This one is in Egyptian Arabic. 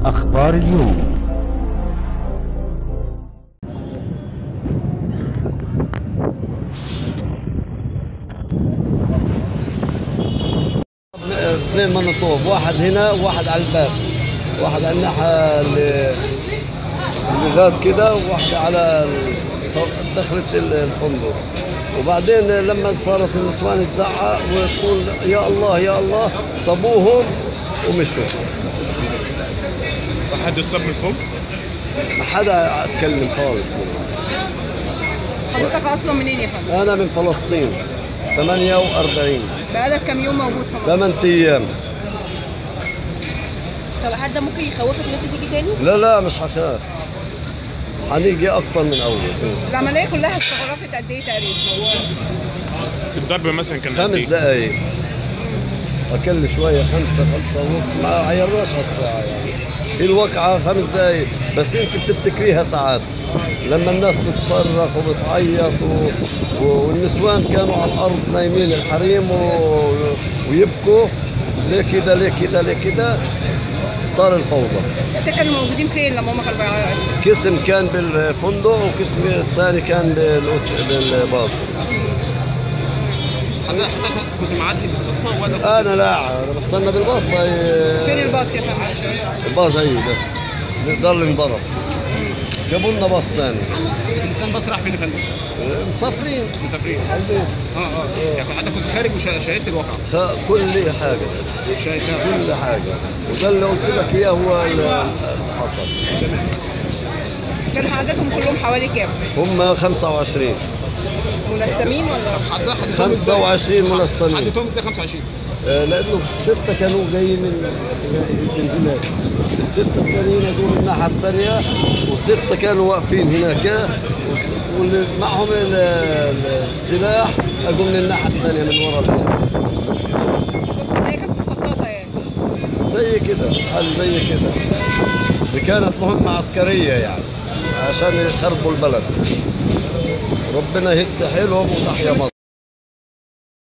أخبار اليوم اثنين منطوب واحد هنا وواحد على الباب واحد على الناحية اللي اللي غاد كده وواحد على الف- دخلة الفندق وبعدين لما صارت النسوان تزعق وتقول يا الله يا الله صابوهم ومشوا حد يصاب من فوق ما حدا اتكلم خالص منهم حضرتك اصلا منين يا فندم؟ انا من فلسطين 48 بقالك كام يوم موجود في مصر؟ 8 ايام طب حد ممكن يخوفك ان انت تيجي تاني؟ لا لا مش هخاف هنيجي اكتر من اول العمليه كلها استغرقت قد ايه تقريبا؟ الضرب مثلا كان قد خمس ايه؟ دقايق اكل شويه خمسه خمسه ونص ما عيرناش على الساعه يعني هي الوقعه خمس دقايق بس انت بتفتكريها ساعات لما الناس بتصرخ وبتعيط و... و... والنسوان كانوا على الارض نايمين الحريم و... ويبكوا ليه كده ليه كده ليه كده صار الفوضى انت كانوا موجودين فين لما هم كانوا بيعيطوا؟ قسم كان بالفندق وقسم الثاني كان بالأوت- بالباص حضرتك كنت معدي بالصدفه ولا انا لا انا بستنى بالباص فين طيب الباص يا فندم؟ الباص هي ده بضل انضرب جابوا لنا باص ثاني الانسان بس راح فين يا فندم؟ مسافرين مسافرين على البيت. اه اه يعني حضرتك كنت خارج وشاهدت الواقعه خ- كل حاجه شاهدتها كل حاجه وده اللي قلت لك اياه هو اللي حصل كان عددهم كلهم حوالي كام؟ هم 25 ملثمين ولا؟ حضرتك حددتهم 25 منظمين حددتهم ازاي 25 آه، لانه سته كانوا جايين من من هناك السته الثانيين هذول الناحيه الثانيه وسته كانوا واقفين هناك واللي معهم ال- ال- السلاح اجوا من الناحيه الثانيه من ورا البيت. هي كانت مخططه يعني زي كده حال زي كده دي كانت مهمه عسكريه يعني عشان يخربوا البلد ربنا يهد حيلهم وتحيا مصر